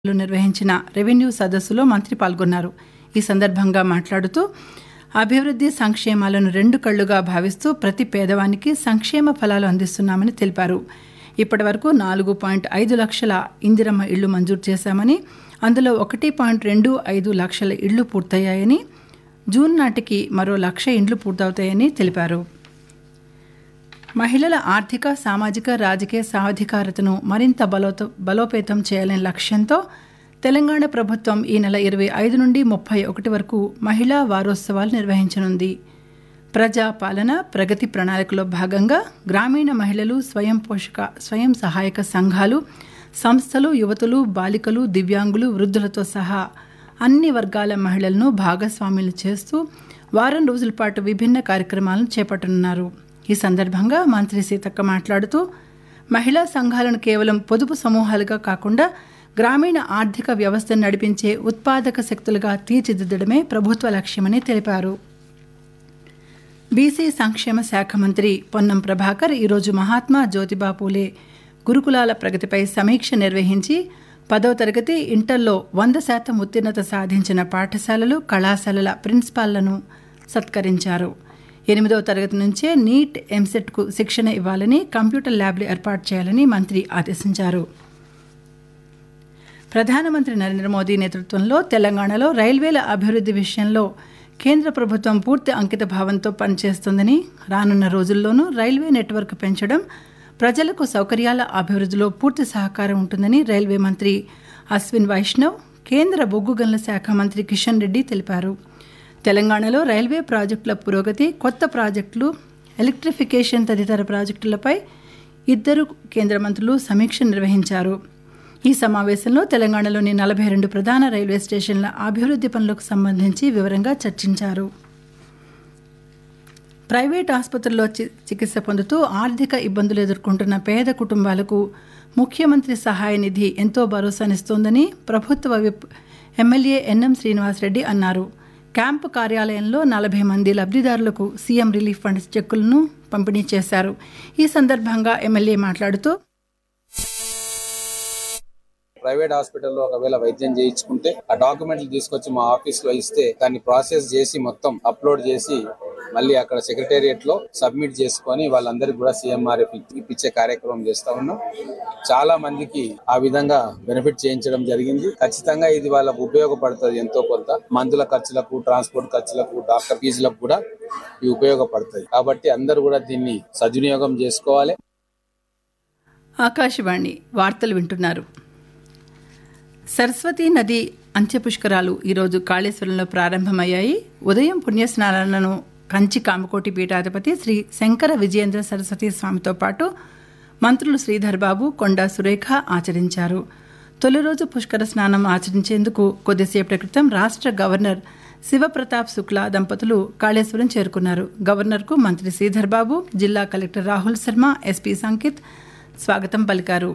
లో నిర్వహించిన రెవెన్యూ సదస్సులో మంత్రి పాల్గొన్నారు ఈ సందర్భంగా మాట్లాడుతూ అభివృద్ధి సంక్షేమాలను రెండు కళ్లుగా భావిస్తూ ప్రతి పేదవానికి సంక్షేమ ఫలాలు అందిస్తున్నామని తెలిపారు ఇప్పటి వరకు నాలుగు పాయింట్ ఐదు లక్షల ఇందిరమ్మ ఇళ్లు మంజూరు చేశామని అందులో ఒకటి పాయింట్ రెండు ఐదు లక్షల ఇళ్లు పూర్తయ్యాయని జూన్ నాటికి మరో లక్ష ఇండ్లు పూర్తవుతాయని తెలిపారు మహిళల ఆర్థిక సామాజిక రాజకీయ సాధికారతను మరింత బలోత బలోపేతం చేయాలనే లక్ష్యంతో తెలంగాణ ప్రభుత్వం ఈ నెల ఇరవై ఐదు నుండి ముప్పై ఒకటి వరకు మహిళా వారోత్సవాలు నిర్వహించనుంది ప్రజా పాలన ప్రగతి ప్రణాళికలో భాగంగా గ్రామీణ మహిళలు స్వయం పోషక స్వయం సహాయక సంఘాలు సంస్థలు యువతులు బాలికలు దివ్యాంగులు వృద్ధులతో సహా అన్ని వర్గాల మహిళలను భాగస్వాములు చేస్తూ వారం రోజుల పాటు విభిన్న కార్యక్రమాలను చేపట్టనున్నారు ఈ సందర్భంగా మంత్రి సీతక్క మాట్లాడుతూ మహిళా సంఘాలను కేవలం పొదుపు సమూహాలుగా కాకుండా గ్రామీణ ఆర్థిక వ్యవస్థను నడిపించే ఉత్పాదక శక్తులుగా తీర్చిదిద్దడమే ప్రభుత్వ లక్ష్యమని తెలిపారు బీసీ సంక్షేమ శాఖ మంత్రి పొన్నం ప్రభాకర్ ఈరోజు మహాత్మా జ్యోతిబా పూలే గురుకులాల ప్రగతిపై సమీక్ష నిర్వహించి పదో తరగతి ఇంటర్లో వంద శాతం ఉత్తీర్ణత సాధించిన పాఠశాలలు కళాశాలల ప్రిన్సిపాల్లను సత్కరించారు ఎనిమిదవ తరగతి నుంచే నీట్ ఎంసెట్కు శిక్షణ ఇవ్వాలని కంప్యూటర్ ల్యాబ్లు ఏర్పాటు చేయాలని మంత్రి ఆదేశించారు ప్రధానమంత్రి నరేంద్ర మోదీ నేతృత్వంలో తెలంగాణలో రైల్వేల అభివృద్ధి విషయంలో కేంద్ర ప్రభుత్వం పూర్తి అంకిత భావంతో పనిచేస్తుందని రానున్న రోజుల్లోనూ రైల్వే నెట్వర్క్ పెంచడం ప్రజలకు సౌకర్యాల అభివృద్ధిలో పూర్తి సహకారం ఉంటుందని రైల్వే మంత్రి అశ్విన్ వైష్ణవ్ కేంద్ర బొగ్గు గనుల శాఖ మంత్రి కిషన్ రెడ్డి తెలిపారు తెలంగాణలో రైల్వే ప్రాజెక్టుల పురోగతి కొత్త ప్రాజెక్టులు ఎలక్ట్రిఫికేషన్ తదితర ప్రాజెక్టులపై ఇద్దరు కేంద్ర మంత్రులు సమీక్ష నిర్వహించారు ఈ సమావేశంలో తెలంగాణలోని నలభై రెండు ప్రధాన రైల్వే స్టేషన్ల అభివృద్ధి పనులకు సంబంధించి వివరంగా చర్చించారు ప్రైవేట్ ఆసుపత్రుల్లో చికిత్స పొందుతూ ఆర్థిక ఇబ్బందులు ఎదుర్కొంటున్న పేద కుటుంబాలకు ముఖ్యమంత్రి సహాయ నిధి ఎంతో భరోసానిస్తోందని ప్రభుత్వ విప్ ఎమ్మెల్యే ఎన్ఎం శ్రీనివాసరెడ్డి అన్నారు క్యాంపు కార్యాలయంలో నలభై మంది లబ్ధిదారులకు సీఎం రిలీఫ్ ఫండ్ చెక్కులను పంపిణీ చేశారు ఈ సందర్భంగా ఎమ్మెల్యే మాట్లాడుతూ ప్రైవేట్ హాస్పిటల్లో ఒకవేళ వైద్యం చేయించుకుంటే ఆ డాక్యుమెంట్లు తీసుకొచ్చి మా ఆఫీస్ లో ఇస్తే దాన్ని ప్రాసెస్ చేసి మొత్తం అప్లోడ్ చేసి మళ్ళీ అక్కడ సెక్రటేరియట్ లో సబ్మిట్ చేసుకొని వాళ్ళందరికీ కూడా సీఎంఆర్ఎఫ్ ఇప్పించే కార్యక్రమం చేస్తా ఉన్నాం చాలా మందికి ఆ విధంగా బెనిఫిట్ చేయించడం జరిగింది ఖచ్చితంగా ఇది వాళ్ళకు ఉపయోగపడుతుంది ఎంతో కొంత మందుల ఖర్చులకు ట్రాన్స్పోర్ట్ ఖర్చులకు డాక్టర్ ఫీజులకు కూడా ఇవి ఉపయోగపడుతుంది కాబట్టి అందరూ కూడా దీన్ని సద్వినియోగం చేసుకోవాలి ఆకాశవాణి వార్తలు వింటున్నారు సరస్వతీ నది అంత్యపుష్కరాలు ఈరోజు కాళేశ్వరంలో ప్రారంభమయ్యాయి ఉదయం పుణ్యస్నానాలను కంచి కామకోటి పీఠాధిపతి శ్రీ శంకర విజయేంద్ర సరస్వతి స్వామితో పాటు మంత్రులు శ్రీధర్ బాబు కొండా సురేఖ ఆచరించారు తొలి రోజు పుష్కర స్నానం ఆచరించేందుకు కొద్దిసేపటి క్రితం రాష్ట్ర గవర్నర్ శివప్రతాప్ శుక్లా దంపతులు కాళేశ్వరం చేరుకున్నారు గవర్నర్కు మంత్రి శ్రీధర్ బాబు జిల్లా కలెక్టర్ రాహుల్ శర్మ ఎస్పీ సంకిత్ స్వాగతం పలికారు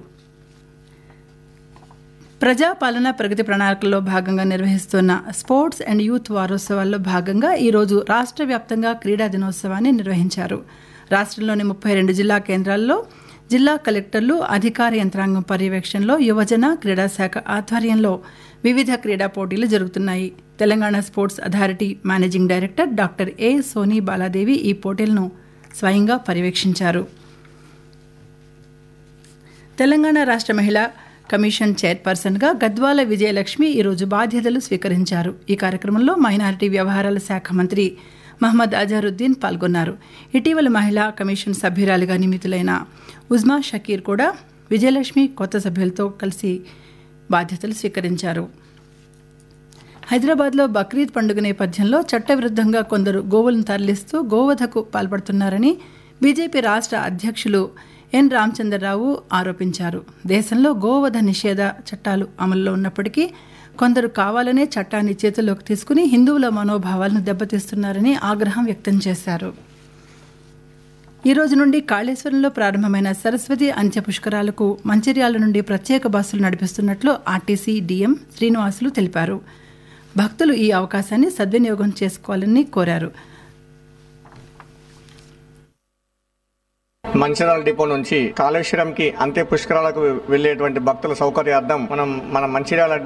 ప్రజాపాలన ప్రగతి ప్రణాళికలో భాగంగా నిర్వహిస్తున్న స్పోర్ట్స్ అండ్ యూత్ వారోత్సవాల్లో భాగంగా ఈరోజు రాష్ట్ర వ్యాప్తంగా క్రీడా దినోత్సవాన్ని నిర్వహించారు రాష్ట్రంలోని ముప్పై రెండు జిల్లా కేంద్రాల్లో జిల్లా కలెక్టర్లు అధికార యంత్రాంగం పర్యవేక్షణలో యువజన క్రీడా శాఖ ఆధ్వర్యంలో వివిధ క్రీడా పోటీలు జరుగుతున్నాయి Telangana sports authority managing director doctor A Soni Baladevi ఈ పోటీలను స్వయంగా పర్యవేక్షించారు తెలంగాణ రాష్ట్ర మహిళా కమిషన్ చైర్పర్సన్గా గద్వాల విజయలక్ష్మి ఈరోజు బాధ్యతలు స్వీకరించారు ఈ కార్యక్రమంలో మైనారిటీ వ్యవహారాల శాఖ మంత్రి మహమ్మద్ అజహరుద్దీన్ పాల్గొన్నారు ఇటీవల మహిళా కమిషన్ సభ్యురాలిగా నియమితులైన ఉజ్మా షకీర్ కూడా విజయలక్ష్మి కొత్త సభ్యులతో కలిసి బాధ్యతలు స్వీకరించారు హైదరాబాద్లో బక్రీద్ పండుగ నేపథ్యంలో చట్టవిరుద్ధంగా కొందరు గోవులను తరలిస్తూ గోవధకు పాల్పడుతున్నారని బీజేపీ రాష్ట్ర అధ్యక్షులు ఎన్ రామచంద్రరావు ఆరోపించారు దేశంలో గోవధ నిషేధ చట్టాలు అమల్లో ఉన్నప్పటికీ కొందరు కావాలనే చట్టాన్ని చేతుల్లోకి తీసుకుని హిందువుల మనోభావాలను దెబ్బతీస్తున్నారని ఆగ్రహం వ్యక్తం చేశారు ఈ రోజు నుండి కాళేశ్వరంలో ప్రారంభమైన సరస్వతి అంత్య పుష్కరాలకు మంచిర్యాల నుండి ప్రత్యేక బస్సులు నడిపిస్తున్నట్లు ఆర్టీసీ డీఎం శ్రీనివాసులు తెలిపారు భక్తులు ఈ అవకాశాన్ని సద్వినియోగం చేసుకోవాలని కోరారు మంచిర్యాల డిపో నుంచి కాళేశ్వరంకి అంత్య పుష్కరాలకు వెళ్లేటువంటి భక్తుల సౌకర్యార్థం మనం మన మంచిర్యాల